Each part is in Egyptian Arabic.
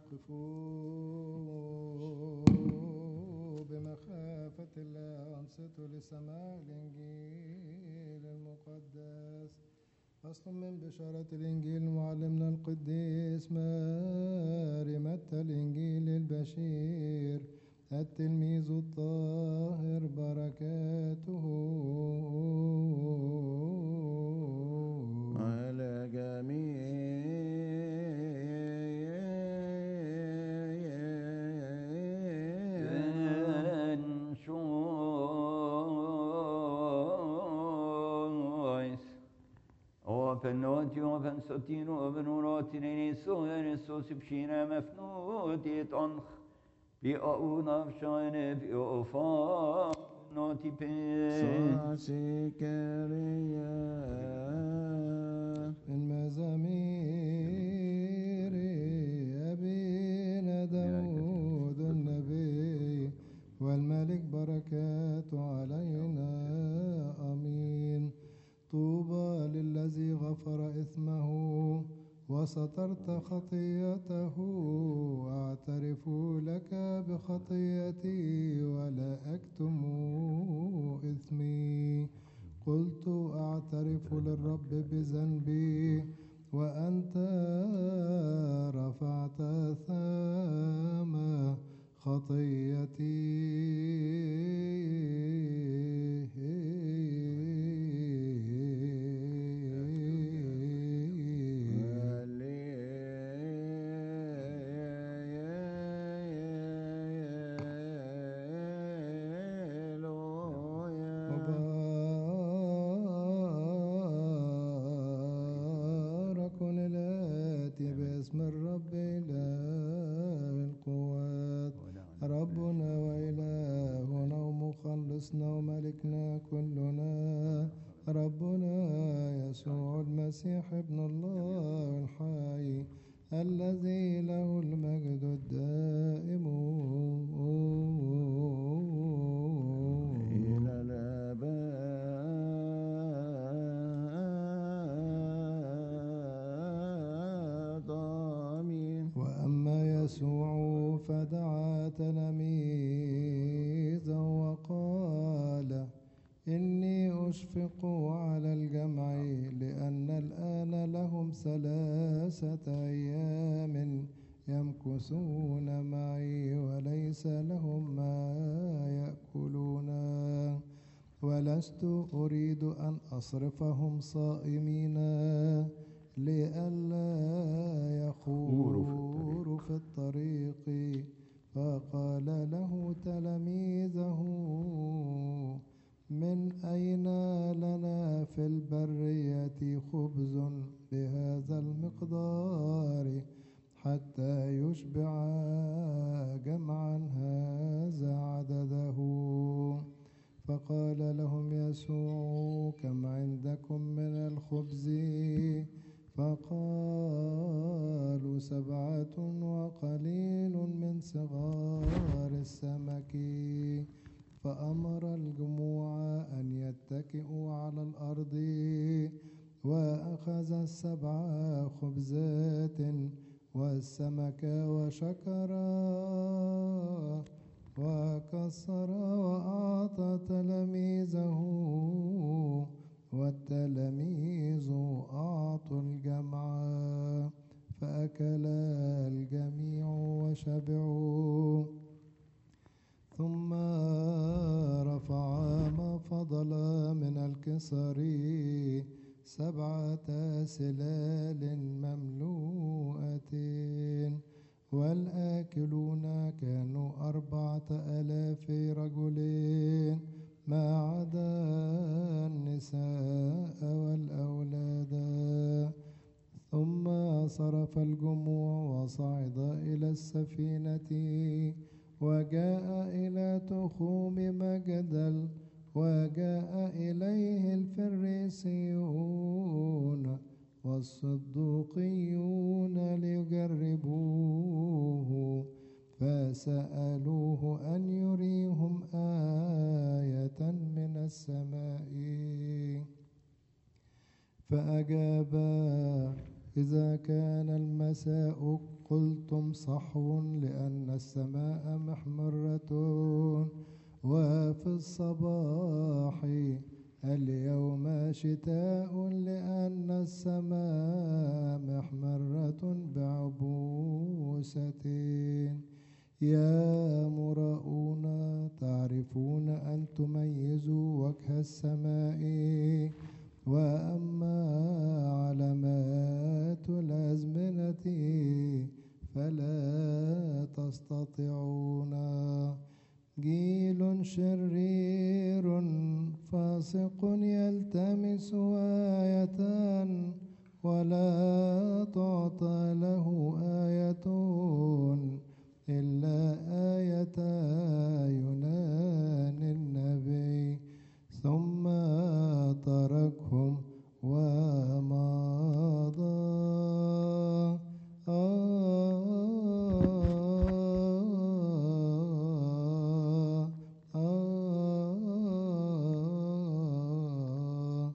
وقفوا بمخافة الله وانصتوا لسماع الإنجيل المقدس فصل من بشارة الإنجيل معلمنا القديس ماري متى الإنجيل البشير التلميذ الطاهر بركاته على جميع Choice. Open not you open sotino open urotin in so and so subshina mafnut it on bi aun of shine bi ofa noti pe سكريا المزامير أبينا داود النبي والملك بركات علينا أمين طوبى للذي غفر إثمه وسترت خطيته أعترف لك بخطيتي ولا أكتم إثمي قلت أعترف للرب بذنبي وأنت رفعت ثام خطيتي مبارك الآتي باسم الرب إله القوات ربنا وإلهنا ومخلصنا وملكنا كلنا ربنا يسوع المسيح ابن الله الحي الذي له المجد الدائم إلى الأبد آمين وأما يسوع فدعا تلاميذا وقال إني أشفق على الجمع لأن الآن لهم ثلاثة أيام يمكثون معي وليس لهم ما يأكلون ولست أريد أن أصرفهم صائمين لئلا يخوروا في الطريق فقال له تلاميذه من أين لنا في البرية خبز بهذا المقدار حتى يشبع جمعا هذا عدده فقال لهم يسوع كم عندكم من الخبز فقالوا سبعة وقليل من صغار السمك فأمر الجموع أن يتكئوا على الأرض وأخذ السبع خبزات والسمك وشكر وكسر وأعطى تلاميذه والتلاميذ أعطوا الجمع فأكل الجميع وشبعوا ثم رفع ما فضل من الكسر سبعة سلال مملوءة والآكلون كانوا أربعة آلاف رجل ما عدا النساء والأولاد ثم صرف الجموع وصعد إلى السفينة وجاء إلى تخوم مجدل وجاء إليه الفريسيون والصدوقيون ليجربوه فسألوه أن يريهم آية من السماء فأجاب إذا كان المساء قلتم صحو لأن السماء محمرة وفي الصباح اليوم شتاء لأن السماء محمرة بعبوسة يا مرؤون تعرفون أن تميزوا وجه السماء وأما علامات الأزمنة فلا تستطيعون جيل شرير فاسق يلتمس آية ولا تعطى له آية إلا آية يونان النبي ثم تركهم ومضى آه آه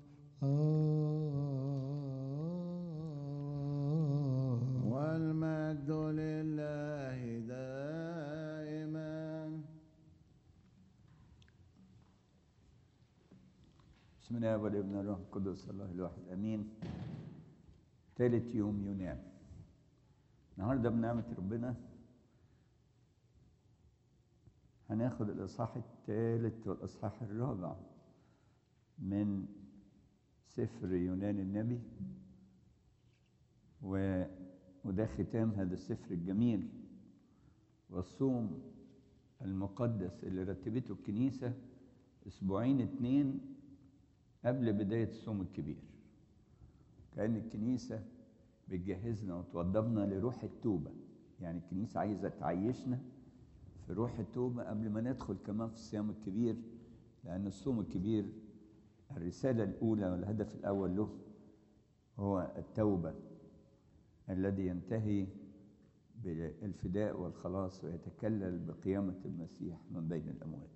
آه والمجد لله دائما بسم الله والابن الروح القدس الله الواحد امين ثالث يوم يونان النهارده بنعمه ربنا هناخد الاصحاح الثالث والاصحاح الرابع من سفر يونان النبي و... وده ختام هذا السفر الجميل والصوم المقدس اللي رتبته الكنيسه اسبوعين اتنين قبل بداية الصوم الكبير كأن الكنيسة بتجهزنا وتوضبنا لروح التوبة يعني الكنيسة عايزة تعيشنا في روح التوبة قبل ما ندخل كمان في الصيام الكبير لأن الصوم الكبير الرسالة الأولى والهدف الأول له هو التوبة الذي ينتهي بالفداء والخلاص ويتكلل بقيامة المسيح من بين الأموات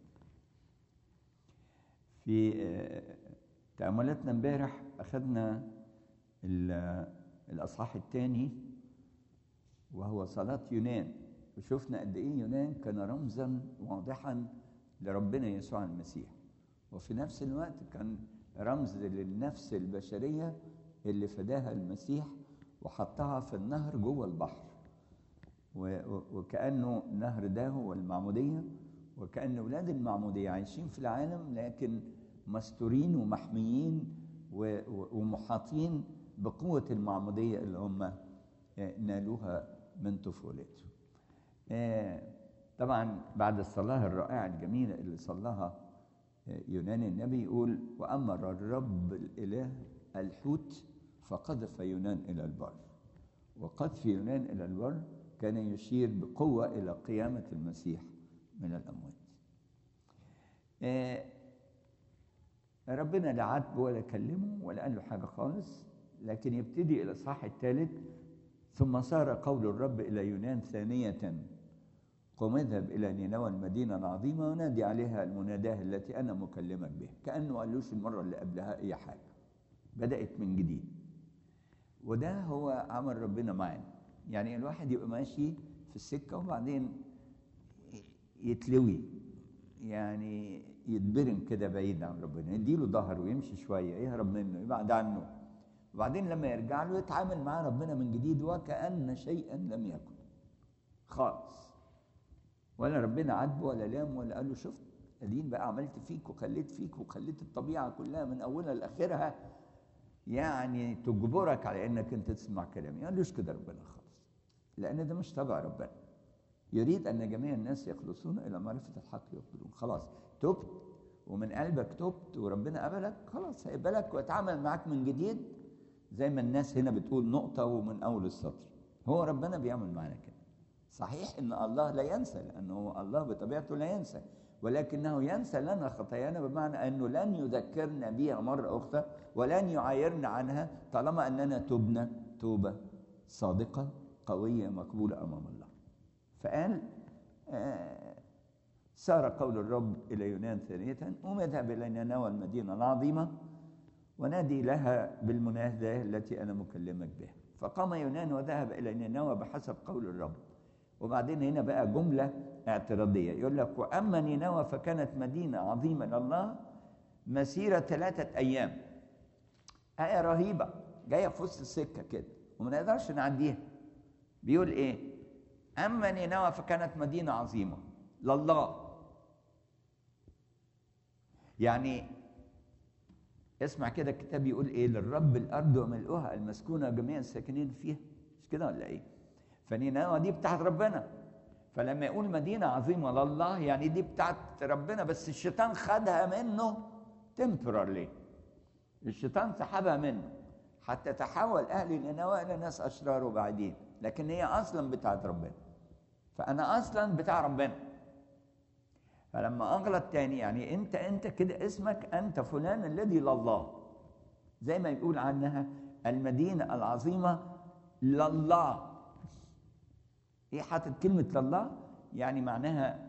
في آه، تأملاتنا امبارح أخذنا ال- الأصحاح الثاني وهو صلاة يونان وشفنا قد إيه يونان كان رمزا واضحا لربنا يسوع المسيح وفي نفس الوقت كان رمز للنفس البشرية اللي فداها المسيح وحطها في النهر جوه البحر و- و- وكأنه النهر ده هو المعمودية وكأن أولاد المعمودية عايشين في العالم لكن مستورين ومحميين و- و- ومحاطين بقوة المعمودية اللي هم آه، نالوها من طفولتهم. آه، طبعا بعد الصلاة الرائعة الجميلة اللي صلاها آه، يونان النبي يقول وأمر الرب الإله الحوت فقذف يونان إلى البر وقذف يونان إلى البر كان يشير بقوة إلى قيامة المسيح من الأموات آه، ربنا لا عاتبه ولا كلمه ولا قال له حاجة خالص لكن يبتدي الإصحاح الثالث ثم صار قول الرب إلى يونان ثانية قم اذهب إلى نينوى المدينة العظيمة ونادي عليها المناداة التي أنا مكلمك بها كأنه قالوش المرة اللي قبلها أي حاجة بدأت من جديد وده هو عمل ربنا معانا يعني الواحد يبقى ماشي في السكة وبعدين يتلوي يعني يتبرم كده بعيد عن ربنا يديله ظهر ويمشي شوية يهرب منه يبعد عنه وبعدين لما يرجع له يتعامل مع ربنا من جديد وكأن شيئا لم يكن خالص ولا ربنا عاتبه ولا لام ولا قال له شفت ادين بقى عملت فيك وخليت فيك وخليت الطبيعه كلها من اولها لاخرها يعني تجبرك على انك انت تسمع كلامي ما قالوش كده ربنا خالص لان ده مش تبع ربنا يريد ان جميع الناس يخلصون الى معرفه الحق يقبلون خلاص تبت ومن قلبك تبت وربنا قبلك خلاص هيقبلك ويتعامل معاك من جديد زي ما الناس هنا بتقول نقطه ومن اول السطر هو ربنا بيعمل معانا كده صحيح ان الله لا ينسى لانه الله بطبيعته لا ينسى ولكنه ينسى لنا خطايانا بمعنى انه لن يذكرنا بها مره اخرى ولن يعايرنا عنها طالما اننا تبنا توبه صادقه قويه مقبوله امام الله فقال آه سار قول الرب الى يونان ثانيه قم اذهب الى نينوى المدينه العظيمه ونادي لها بالمناداه التي انا مكلمك بها فقام يونان وذهب إلى نينوى بحسب قول الرب وبعدين هنا بقى جملة اعتراضية يقول لك وأما نينوى فكانت مدينة عظيمة لله مسيرة ثلاثة أيام آية رهيبة جاية في وسط السكة كده وما نقدرش نعديها بيقول إيه أما نينوى فكانت مدينة عظيمة لله يعني اسمع كده الكتاب يقول ايه للرب الارض وملؤها المسكونه جميع الساكنين فيها مش كده ولا ايه فنينوى دي بتاعت ربنا فلما يقول مدينه عظيمه لله يعني دي بتاعت ربنا بس الشيطان خدها منه تمبرالي الشيطان سحبها منه حتى تحول اهل نينوى الى ناس اشرار وبعدين لكن هي اصلا بتاعت ربنا فانا اصلا بتاع ربنا فلما اغلط تاني يعني انت انت كده اسمك انت فلان الذي لله زي ما يقول عنها المدينه العظيمه لله ايه حاطط كلمه لله يعني معناها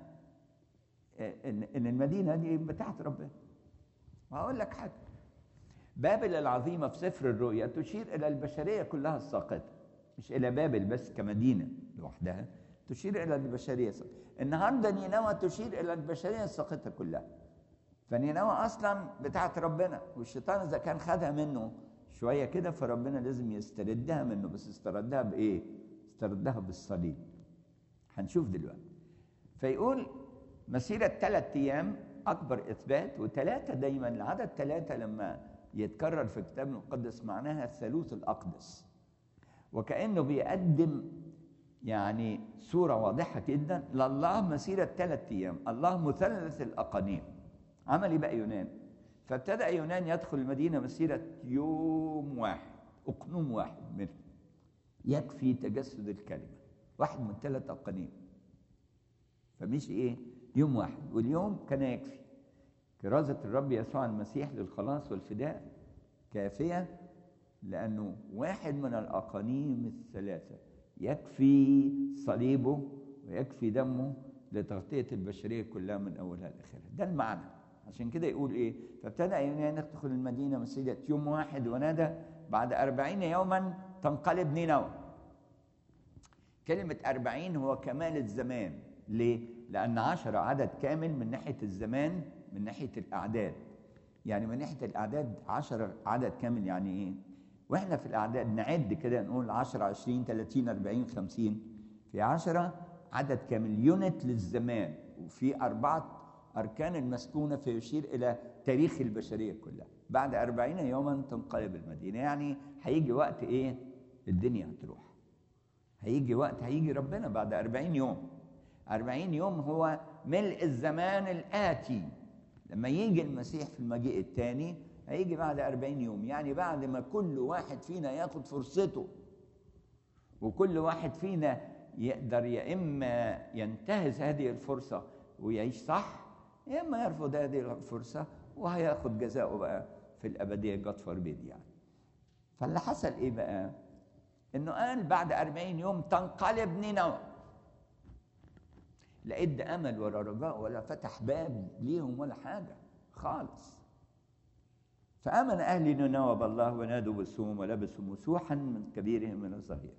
ان ان المدينه دي بتاعت ربنا وهقول لك حاجه بابل العظيمه في سفر الرؤيا تشير الى البشريه كلها الساقطه مش الى بابل بس كمدينه لوحدها تشير الى البشريه النهارده نينوى تشير الى البشريه الساقطه كلها فنينوى اصلا بتاعت ربنا والشيطان اذا كان خدها منه شويه كده فربنا لازم يستردها منه بس استردها بايه؟ استردها بالصليب هنشوف دلوقتي فيقول مسيرة ثلاث أيام أكبر إثبات وثلاثة دايما العدد ثلاثة لما يتكرر في الكتاب المقدس معناها الثالوث الأقدس وكأنه بيقدم يعني صورة واضحة جدا لله مسيرة ثلاث أيام الله مثلث الأقانيم عمل بقى يونان فابتدأ يونان يدخل المدينة مسيرة يوم واحد أقنوم واحد منه يكفي تجسد الكلمة واحد من ثلاث أقانيم فمش إيه يوم واحد واليوم كان يكفي كرازة الرب يسوع المسيح للخلاص والفداء كافية لأنه واحد من الأقانيم الثلاثة يكفي صليبه ويكفي دمه لتغطية البشرية كلها من أولها لآخرها ده المعنى عشان كده يقول إيه فابتدأ يونان يدخل المدينة مسيرة يوم واحد ونادى بعد أربعين يوما تنقلب نينوى كلمة أربعين هو كمال الزمان ليه؟ لأن عشرة عدد كامل من ناحية الزمان من ناحية الأعداد يعني من ناحية الأعداد عشرة عدد كامل يعني إيه؟ واحنا في الاعداد نعد كده نقول 10 20 30 40 50 في 10 عدد كامل يونت للزمان وفي اربعه اركان المسكونه فيشير الى تاريخ البشريه كلها بعد 40 يوما تنقلب المدينه يعني هيجي وقت ايه الدنيا هتروح هيجي وقت هيجي ربنا بعد 40 يوم 40 يوم هو ملء الزمان الآتي لما يجي المسيح في المجيء الثاني هيجي بعد أربعين يوم يعني بعد ما كل واحد فينا ياخد فرصته وكل واحد فينا يقدر يا إما ينتهز هذه الفرصة ويعيش صح يا إما يرفض هذه الفرصة وهياخد جزاؤه بقى في الأبدية جاد فوربيد يعني فاللي حصل إيه بقى؟ إنه قال بعد أربعين يوم تنقلب نينوى لا ادى امل ولا رجاء ولا فتح باب ليهم ولا حاجه خالص فامن اهل نينوى بالله ونادوا بالصوم ولبسوا مسوحا من كبيرهم من الظهير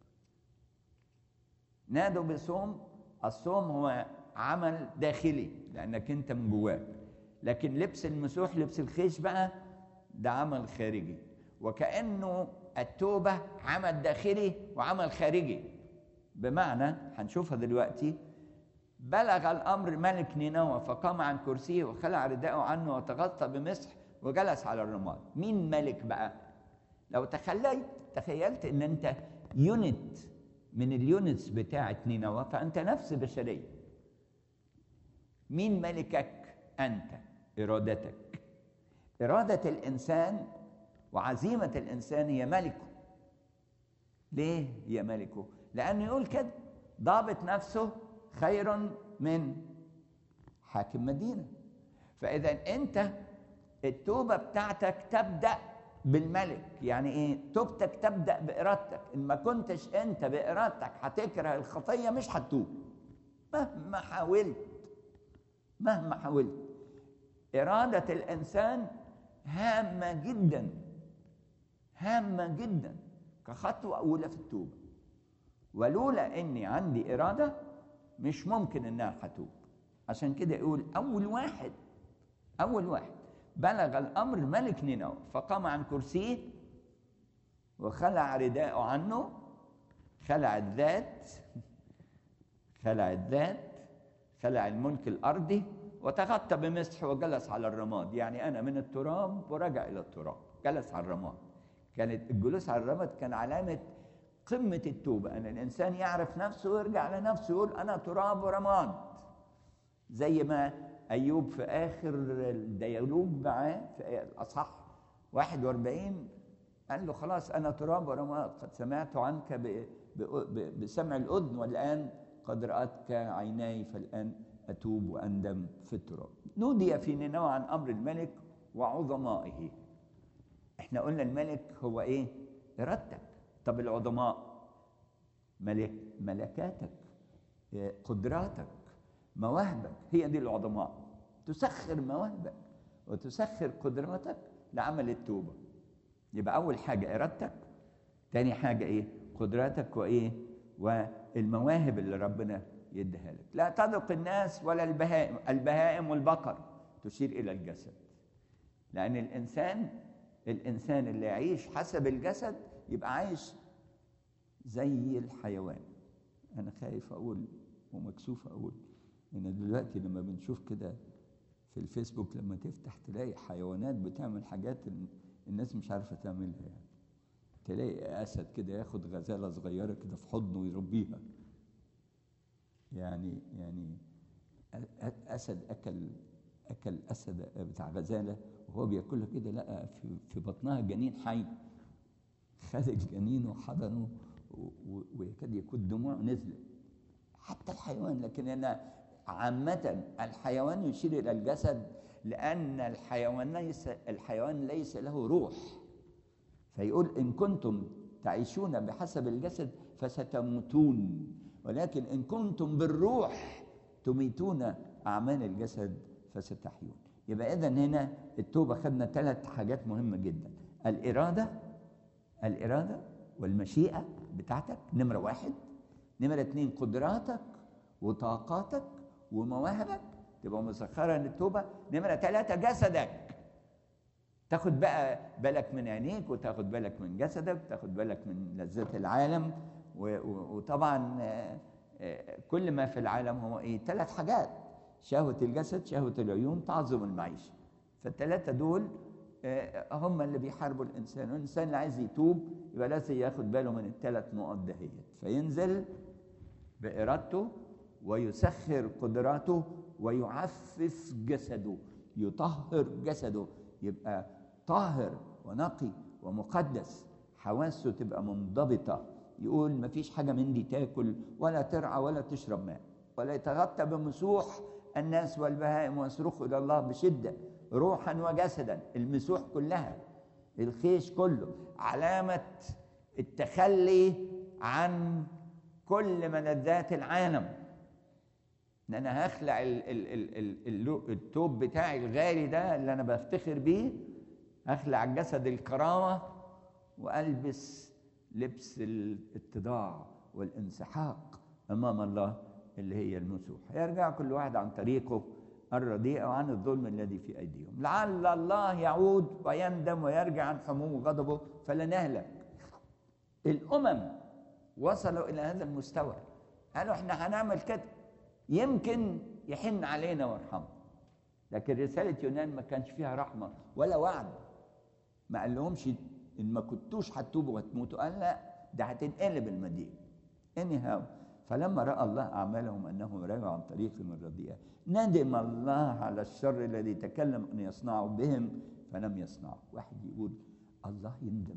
نادوا بالصوم الصوم هو عمل داخلي لانك انت من جواك لكن لبس المسوح لبس الخيش بقى ده عمل خارجي وكانه التوبه عمل داخلي وعمل خارجي بمعنى هنشوفها دلوقتي بلغ الامر ملك نينوى فقام عن كرسيه وخلع رداءه عنه وتغطى بمسح وجلس على الرماد مين ملك بقى لو تخيلت تخيلت ان انت يونت من اليونتس بتاعه نينوى فانت نفس بشريه مين ملكك انت ارادتك اراده الانسان وعزيمه الانسان هي ملكه ليه هي ملكه لانه يقول كده ضابط نفسه خير من حاكم مدينه فاذا انت التوبه بتاعتك تبدا بالملك يعني ايه توبتك تبدا بارادتك ان ما كنتش انت بارادتك هتكره الخطيه مش هتتوب مهما حاولت مهما حاولت اراده الانسان هامه جدا هامه جدا كخطوة أولى في التوبة ولولا إني عندي إرادة مش ممكن إنها هتوب عشان كده يقول أول واحد أول واحد بلغ الأمر ملك نينوى فقام عن كرسيه وخلع رداءه عنه خلع الذات خلع الذات خلع الملك الأرضي وتغطى بمسح وجلس على الرماد يعني أنا من التراب ورجع إلى التراب جلس على الرماد كانت الجلوس على الرماد كان علامة قمة التوبة أن الإنسان يعرف نفسه ويرجع لنفسه يقول أنا تراب ورماد زي ما أيوب في آخر الديالوج معاه في الأصح 41 قال له خلاص أنا تراب ورماد قد سمعت عنك ب- ب- بسمع الأذن والآن قد رأتك عيناي فالآن أتوب وأندم في التراب نودي في نينوى عن أمر الملك وعظمائه احنا قلنا الملك هو ايه ارادتك طب العظماء ملك ملكاتك إيه، قدراتك مواهبك هي دي العظماء تسخر مواهبك وتسخر قدراتك لعمل التوبه يبقى اول حاجه ارادتك تاني حاجه ايه قدراتك وايه والمواهب اللي ربنا يديها لك لا تذق الناس ولا البهائم البهائم والبقر تشير الى الجسد لان الانسان الانسان اللي يعيش حسب الجسد يبقى عايش زي الحيوان انا خايف اقول ومكسوف اقول ان دلوقتي لما بنشوف كده في الفيسبوك لما تفتح تلاقي حيوانات بتعمل حاجات ال- الناس مش عارفه تعملها يعني تلاقي اسد كده ياخد غزاله صغيره كده في حضنه ويربيها يعني يعني أ- أ- اسد اكل اكل اسد بتاع غزاله وهو بياكلها كده لقى في, في بطنها جنين حي خد الجنين وحضنه و- و- ويكاد يكون دموع نزلت حتى الحيوان لكن انا عامة الحيوان يشير الى الجسد لان الحيوان ليس الحيوان ليس له روح فيقول ان كنتم تعيشون بحسب الجسد فستموتون ولكن ان كنتم بالروح تميتون اعمال الجسد فستحيون يبقى اذا هنا التوبه خدنا ثلاث حاجات مهمه جدا الاراده الاراده والمشيئه بتاعتك نمره واحد نمره اتنين قدراتك وطاقاتك ومواهبك تبقى مسخره للتوبه نمره ثلاثه جسدك تاخد بقى بالك من عينيك وتاخد بالك من جسدك وتاخد بالك من لذات العالم و- و- وطبعا آه، آه، كل ما في العالم هو ايه ثلاث حاجات شهوة الجسد شهوة العيون تعظم المعيشة فالثلاثة دول آه، هم اللي بيحاربوا الإنسان والإنسان اللي عايز يتوب يبقى لازم ياخد باله من الثلاث نقط دهيت فينزل بإرادته ويسخر قدراته ويعفف جسده يطهر جسده يبقى طاهر ونقي ومقدس حواسه تبقى منضبطة يقول مفيش حاجة من دي تاكل ولا ترعى ولا تشرب ماء ولا يتغطى بمسوح الناس والبهائم ويصرخوا إلى الله بشدة روحا وجسدا المسوح كلها الخيش كله علامة التخلي عن كل ملذات العالم ان انا هخلع ال ال ال ال ال التوب بتاعي الغالي ده اللي انا بفتخر بيه هخلع جسد الكرامه والبس لبس الاتضاع والانسحاق امام الله اللي هي المسوح يرجع كل واحد عن طريقه الرديء وعن الظلم الذي في ايديهم لعل الله يعود ويندم ويرجع عن حموم غضبه فلا نهلك الامم وصلوا الى هذا المستوى قالوا احنا هنعمل كده يمكن يحن علينا ويرحمنا لكن رسالة يونان ما كانش فيها رحمة ولا وعد ما قال لهمش إن ما كنتوش هتتوبوا وتموتوا قال لا ده هتنقلب المدينة anyhow فلما رأى الله أعمالهم أنهم رجعوا عن طريقهم الرديئة ندم الله على الشر الذي تكلم أن يصنعه بهم فلم يصنعه واحد يقول الله يندم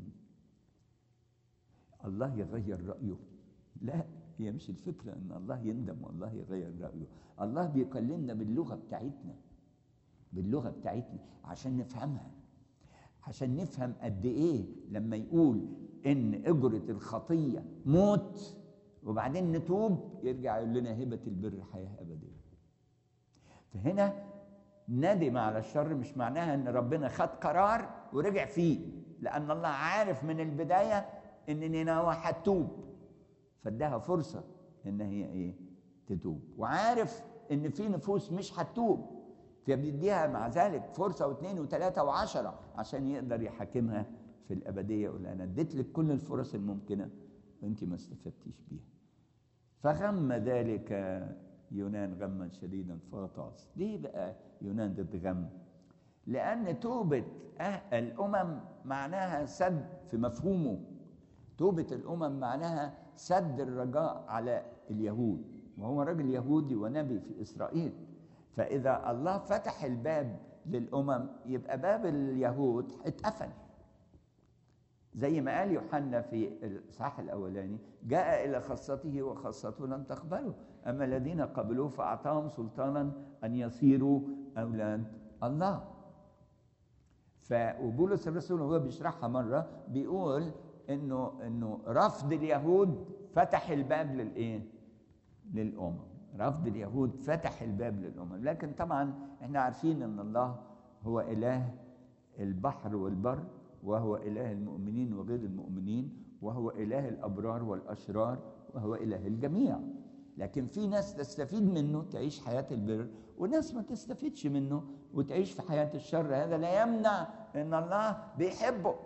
الله يغير رأيه لا هي مش الفكرة ان الله يندم والله يغير رأيه الله بيكلمنا باللغة بتاعتنا باللغة بتاعتنا عشان نفهمها عشان نفهم قد ايه لما يقول ان اجرة الخطية موت وبعدين نتوب يرجع يقول لنا هبة البر حياة أبدية فهنا ندم على الشر مش معناها ان ربنا خد قرار ورجع فيه لان الله عارف من البداية ان نينوى هتتوب فاداها فرصه ان هي ايه تتوب وعارف ان في نفوس مش هتتوب فبيديها مع ذلك فرصه واثنين وثلاثه وعشره عشان يقدر يحاكمها في الابديه يقول انا اديت لك كل الفرص الممكنه وانت ما استفدتيش بيها فغم ذلك يونان غما شديدا فغطاس ليه بقى يونان ضد غم لأن توبة أه- الأمم معناها سد في مفهومه توبة الأمم معناها سد الرجاء على اليهود وهو راجل يهودي ونبي في إسرائيل فإذا الله فتح الباب للأمم يبقى باب اليهود اتقفل زي ما قال يوحنا في الإصحاح الأولاني جاء إلى خاصته وخاصته لم تقبله أما الذين قبلوه فأعطاهم سلطانا أن يصيروا أولاد الله ف وبولس الرسول وهو بيشرحها مره بيقول انه انه رفض اليهود فتح الباب للايه؟ للامم رفض اليهود فتح الباب للامم لكن طبعا احنا عارفين ان الله هو اله البحر والبر وهو اله المؤمنين وغير المؤمنين وهو اله الابرار والاشرار وهو اله الجميع لكن في ناس تستفيد منه تعيش حياه البر وناس ما تستفيدش منه وتعيش في حياه الشر هذا لا يمنع ان الله بيحبه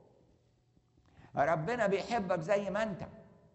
ربنا بيحبك زي ما انت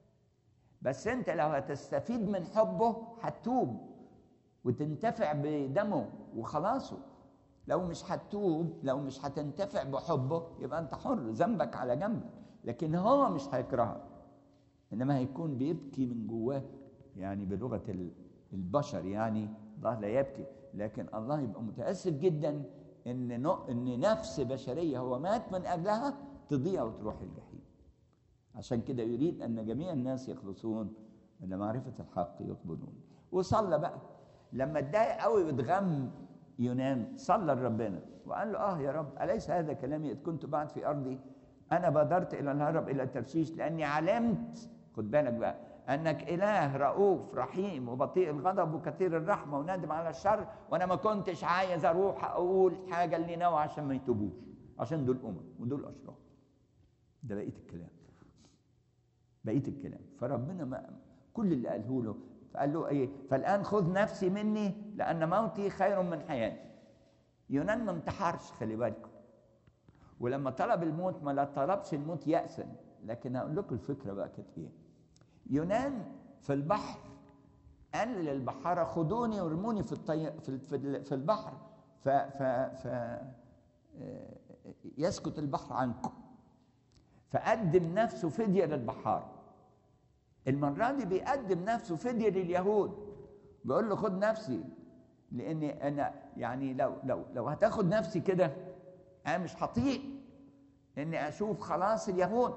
بس انت لو هتستفيد من حبه هتتوب وتنتفع بدمه وخلاصه لو مش هتتوب لو مش هتنتفع بحبه يبقى انت حر ذنبك على جنبك لكن هو مش هيكرهك انما هيكون بيبكي من جواه يعني بلغه ال- البشر يعني الله لا يبكي لكن الله يبقى متاسف جدا ان نو- ان نفس بشريه هو مات من اجلها تضيع وتروح الجحيم عشان كده يريد ان جميع الناس يخلصون الى معرفه الحق يقبلون وصلى بقى لما اتضايق قوي واتغم يونان صلى لربنا وقال له اه يا رب اليس هذا كلامي اذ كنت بعد في ارضي انا بادرت الى الهرب الى ترشيش لاني علمت خد بالك بقى انك اله رؤوف رحيم وبطيء الغضب وكثير الرحمه ونادم على الشر وانا ما كنتش عايز اروح اقول حاجه لنينوى عشان ما يتوبوش عشان دول امم ودول اشرار ده بقيه الكلام بقيه الكلام فربنا ما كل اللي قاله له فقال له ايه فالان خذ نفسي مني لان موتي خير من حياتي يونان ما انتحرش خلي بالكم ولما طلب الموت ما لا طلبش الموت يأسا لكن هقول لكم الفكره بقى كانت ايه يونان في البحر قال للبحارة خدوني وارموني في الطي... في ال- في ال- في البحر ف ف ف آه، يسكت البحر عنكم فقدم نفسه فدية للبحارة المرة دي بيقدم نفسه فدية لليهود بيقول له خد نفسي لاني انا يعني لو لو لو هتاخد نفسي كده انا مش هطيق اني اشوف خلاص اليهود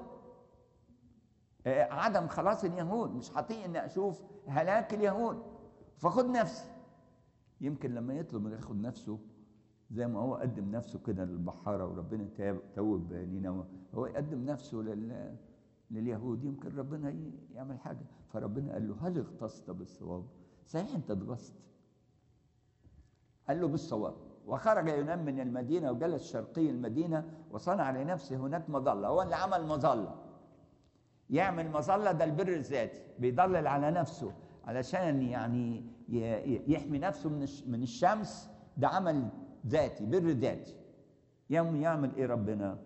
آه، عدم خلاص اليهود مش هطيق اني اشوف هلاك اليهود فخد نفسي يمكن لما يطلب ياخد نفسه زي ما هو قدم نفسه كده للبحارة وربنا تاب توب نينوى هو يقدم نفسه لل لليهود يمكن ربنا ي- يعمل حاجة فربنا قال له هل اغتصت بالصواب صحيح انت اتغصت قال له بالصواب وخرج يونان من المدينة وجلس شرقي المدينة وصنع لنفسه هناك مظلة هو اللي عمل مظلة يعمل مظلة ده البر الذاتي بيضلل على نفسه علشان يعني ي- ي- يحمي نفسه من الش- من الشمس ده عمل ذاتي بر ذاتي يوم يعمل ايه ربنا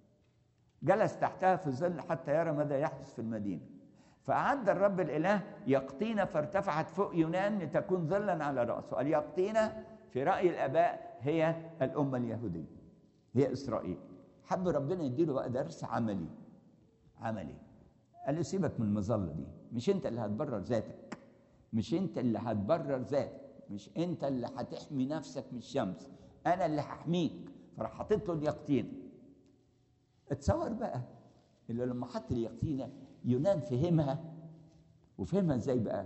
جلس تحتها في الظل حتى يرى ماذا يحدث في المدينة فأعد الرب الإله يقطينة فارتفعت فوق يونان لتكون ظلا على رأسه اليقطينة في رأي الآباء هي الأمة اليهودية هي إسرائيل حب ربنا يديله بقى درس عملي عملي قال له سيبك من المظلة دي مش أنت اللي هتبرر ذاتك مش أنت اللي هتبرر ذاتك مش أنت اللي هتحمي نفسك من الشمس أنا اللي هحميك فراح حاطط له اليقطينة اتصور بقى اللي لما حط اليقطينة يونان فهمها وفهمها ازاي بقى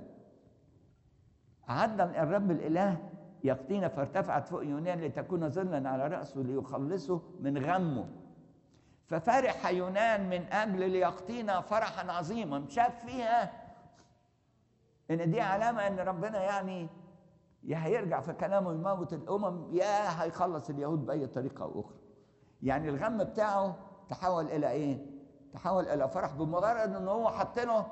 أعد الرب الإله يقطينة فارتفعت فوق يونان لتكون ظلا على رأسه ليخلصه من غمه ففرح يونان من أجل اليقطينة فرحا عظيما شاف فيها إن دي علامة إن ربنا يعني يا هيرجع في كلامه يموت الأمم يا هيخلص اليهود بأي طريقة أو أخرى يعني الغم بتاعه تحول إلى إيه؟ تحول الى فرح بمجرد ان هو حط له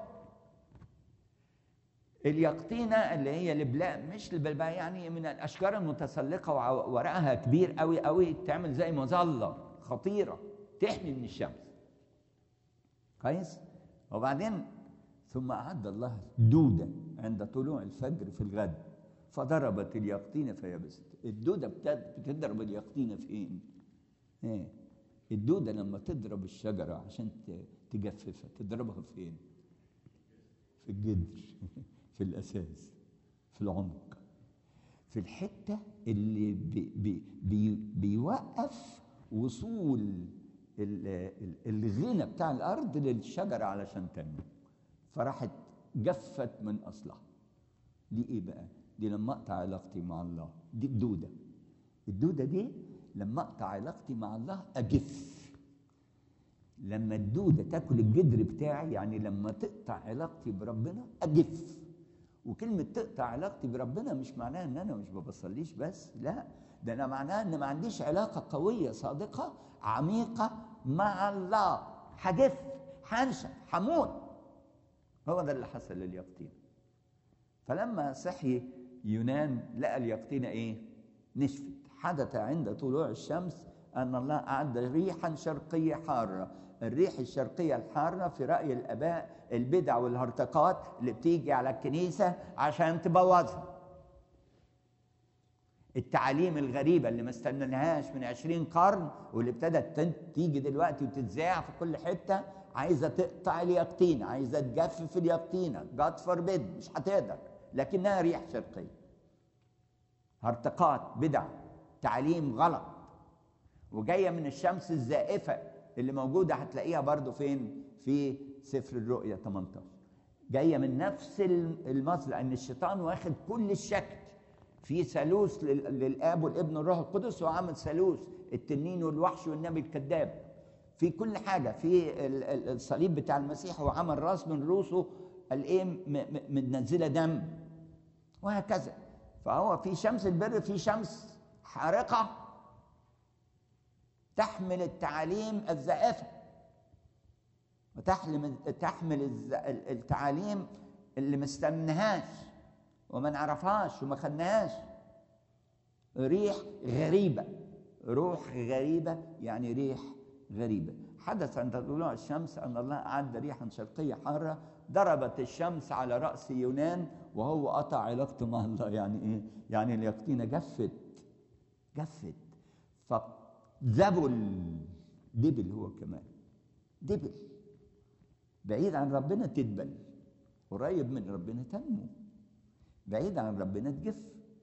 اليقطينه اللي هي البلاء مش البلباء يعني من الاشجار المتسلقه وورقها كبير قوي قوي تعمل زي مظله خطيره تحمي من الشمس كويس وبعدين ثم اعد الله دوده عند طلوع الفجر في الغد فضربت اليقطينه فيبست الدوده بتضرب اليقطينه فين ايه الدوده لما تضرب الشجره عشان تجففها تضربها فين في الجذر في الاساس في العمق في الحته اللي بي بي بي بيوقف وصول الغنى بتاع الارض للشجره علشان تنمو فراحت جفت من اصلها دي ايه بقى دي لما اقطع علاقتي مع الله دي الدوده الدوده دي لما اقطع علاقتي مع الله اجف لما الدوده تاكل الجدر بتاعي يعني لما تقطع علاقتي بربنا اجف وكلمه تقطع علاقتي بربنا مش معناها ان انا مش ببصليش بس لا ده انا معناها ان ما عنديش علاقه قويه صادقه عميقه مع الله هجف هنشف هموت هو ده اللي حصل لليقطين فلما صحي يونان لقى اليقطينه ايه نشفت حدث عند طلوع الشمس ان الله اعد ريحا شرقيه حاره الريح الشرقيه الحاره في راي الاباء البدع والهرطقات اللي بتيجي على الكنيسه عشان تبوظها التعاليم الغريبه اللي ما استنيناهاش من عشرين قرن واللي ابتدت تيجي دلوقتي وتتذاع في كل حته عايزه تقطع اليقطينه عايزه تجفف اليقطينه جاد فوربيد مش هتقدر لكنها ريح شرقيه هرطقات بدع تعليم غلط وجايه من الشمس الزائفه اللي موجوده هتلاقيها برضو فين في سفر الرؤيا 18 جايه من نفس المصل لان الشيطان واخد كل الشكل في ثالوث للاب والابن والروح القدس وعامل ثالوث التنين والوحش والنبي الكذاب في كل حاجه في الصليب بتاع المسيح هو عمل راس من روسه الايه منزله دم وهكذا فهو في شمس البر في شمس حارقه تحمل التعاليم الزائفه وتحمل تحمل التعاليم اللي ما استناهاش وما نعرفهاش وما خدناهاش ريح غريبه روح غريبه يعني ريح غريبه حدث عند طلوع الشمس ان الله اعد ريحا شرقيه حاره ضربت الشمس على راس يونان وهو قطع علاقته مع الله يعني ايه؟ يعني اليقطينه جفت جفت فذبل دبل هو كمان دبل بعيد عن ربنا تدبل قريب من ربنا تنمو بعيد عن ربنا تجف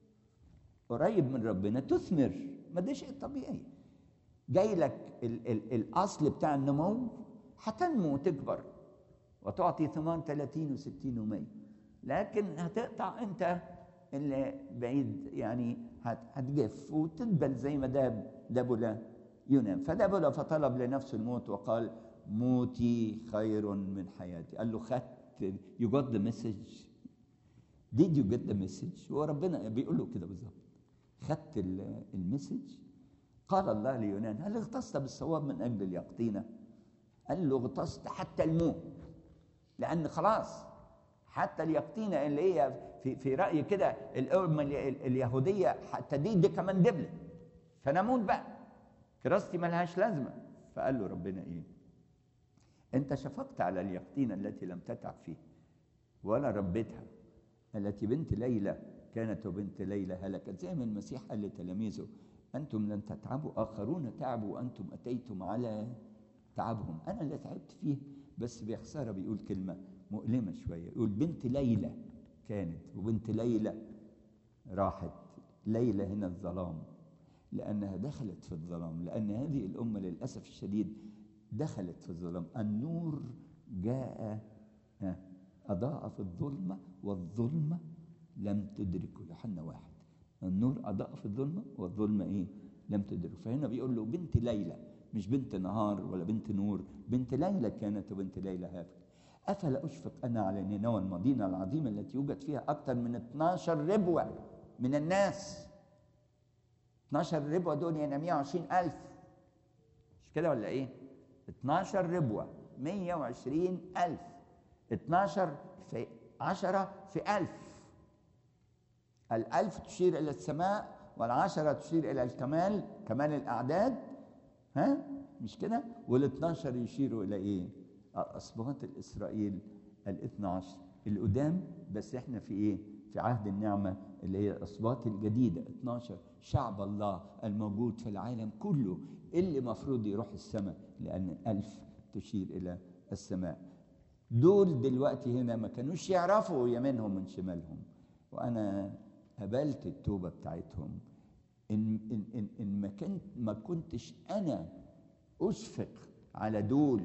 قريب من ربنا تثمر ما ده شيء طبيعي جاي لك ال ال الاصل بتاع النمو هتنمو وتكبر وتعطي ثمار 30 و60 و100 لكن هتقطع انت اللي بعيد يعني هتجف وتدبل زي ما داب دبل يونان فدبل فطلب لنفسه الموت وقال موتي خير من حياتي قال له خدت يو جوت ذا مسج ديد يو جيت ذا مسج هو ربنا بيقول له كده بالظبط خدت المسج قال الله ليونان هل اغتصت بالصواب من اجل اليقطينه قال له اغتصت حتى الموت لان خلاص حتى اليقطينه اللي هي في في رايي كده الامه اليهوديه حتى دي دي كمان دبلت فنموت بقى كراستي ملهاش لازمه فقال له ربنا ايه انت شفقت على اليقطينه التي لم تتعب فيه ولا ربيتها التي بنت ليلى كانت وبنت ليلى هلكت زي ما المسيح قال لتلاميذه انتم لن تتعبوا اخرون تعبوا وانتم اتيتم على تعبهم انا اللي تعبت فيه بس بخساره بيقول كلمه مؤلمه شويه يقول بنت ليلى كانت وبنت ليلى راحت ليلى هنا الظلام لانها دخلت في الظلام لان هذه الامه للاسف الشديد دخلت في الظلام النور جاء اضاء في الظلمه والظلمه لم تدركه يوحنا واحد النور اضاء في الظلمه والظلمه ايه لم تدرك فهنا بيقول له بنت ليلى مش بنت نهار ولا بنت نور بنت ليلى كانت وبنت ليلى هافت أفلا أشفق أنا على نينوى المدينة العظيمة التي يوجد فيها أكثر من 12 ربوة من الناس 12 ربوة دول يعني 120 ألف مش كده ولا إيه 12 ربوة 120 ألف 12 في 10 في ألف الألف تشير إلى السماء والعشرة تشير إلى الكمال كمال الأعداد ها مش كده وال12 يشيروا إلى إيه أصبغات الإسرائيل الاثنى عشر القدام بس احنا في ايه في عهد النعمة اللي هي الأصباط الجديدة 12 شعب الله الموجود في العالم كله اللي مفروض يروح السماء لأن ألف تشير إلى السماء دول دلوقتي هنا ما كانوش يعرفوا يمينهم من شمالهم وأنا قبلت التوبة بتاعتهم إن, إن, إن, إن ما, كنت ما كنتش أنا أشفق على دول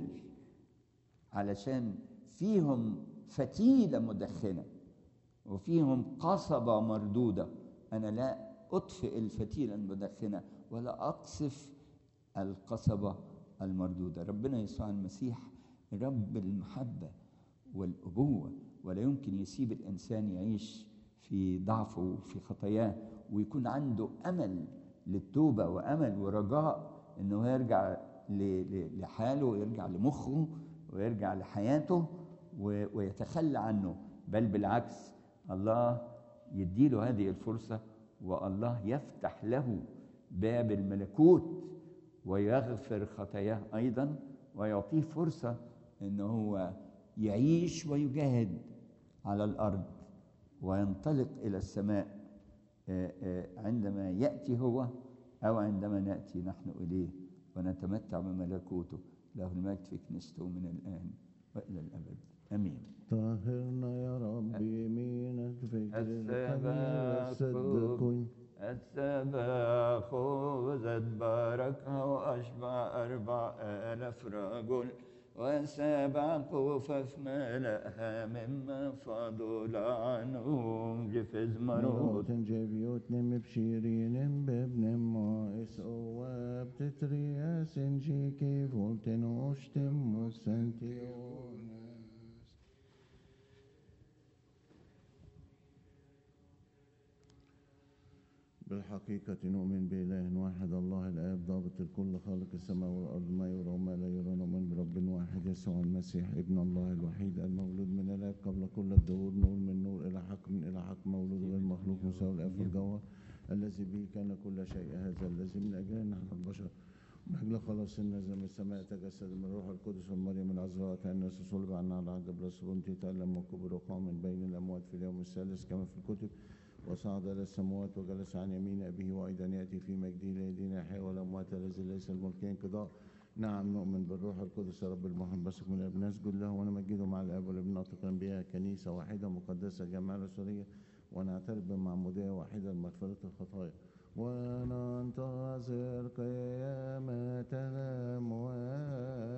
علشان فيهم فتيلة مدخنة وفيهم قصبة مردودة أنا لا أطفئ الفتيلة المدخنة ولا أقصف القصبة المردودة ربنا يسوع المسيح رب المحبة والأبوة ولا يمكن يسيب الإنسان يعيش في ضعفه وفي خطاياه ويكون عنده أمل للتوبة وأمل ورجاء إنه يرجع لحاله ويرجع لمخه ويرجع لحياته ويتخلى عنه بل بالعكس الله يديله هذه الفرصة والله يفتح له باب الملكوت ويغفر خطاياه أيضا ويعطيه فرصة أنه هو يعيش ويجاهد على الأرض وينطلق إلى السماء عندما يأتي هو أو عندما نأتي نحن إليه ونتمتع بملكوته له المجد في كنيسته من الآن وإلى الأبد آمين طهرنا يا ربي من الفكر الخمير السباق والصدق السبا خذت باركها وأشبع أربع آلاف رجل وسبع قفف ملأها مما فضل عنهم جفز مرات مرود جبيوت نم بشيرين بابن مائس أواب تترياس جيكي فولتن وشتم وسنتيونس بالحقيقة نؤمن بإله واحد الله الآب ضابط الكل خالق السماء والأرض ما يرى وما لا يرى نؤمن برب واحد يسوع المسيح ابن الله الوحيد المولود من الآب قبل كل الدهور نور من نور إلى حق من إلى حق مولود غير مخلوق مساوي الآب في الجوهر الذي به كان كل شيء هذا الذي من أجلنا نحن البشر من أجل خلاص نزل من السماء تجسد من الروح القدس ومريم العذراء كان الناس صلب عنا على عهد برسول تألم وكبر وقام من بين الأموات في اليوم الثالث كما في الكتب وصعد إلى السماوات وجلس عن يمين أبيه وأيضا يأتي في مجده ليدين يحيى والأموات الذي ليس الملك انقضاء نعم نؤمن بالروح القدس رب المحب من الاب نسجد له ونمجده مع الاب والابن ناطقا بها كنيسه واحده مقدسه جامعه رسوليه ونعترف بمعموديه واحده لمغفره الخطايا وننتظر قيامة الأموات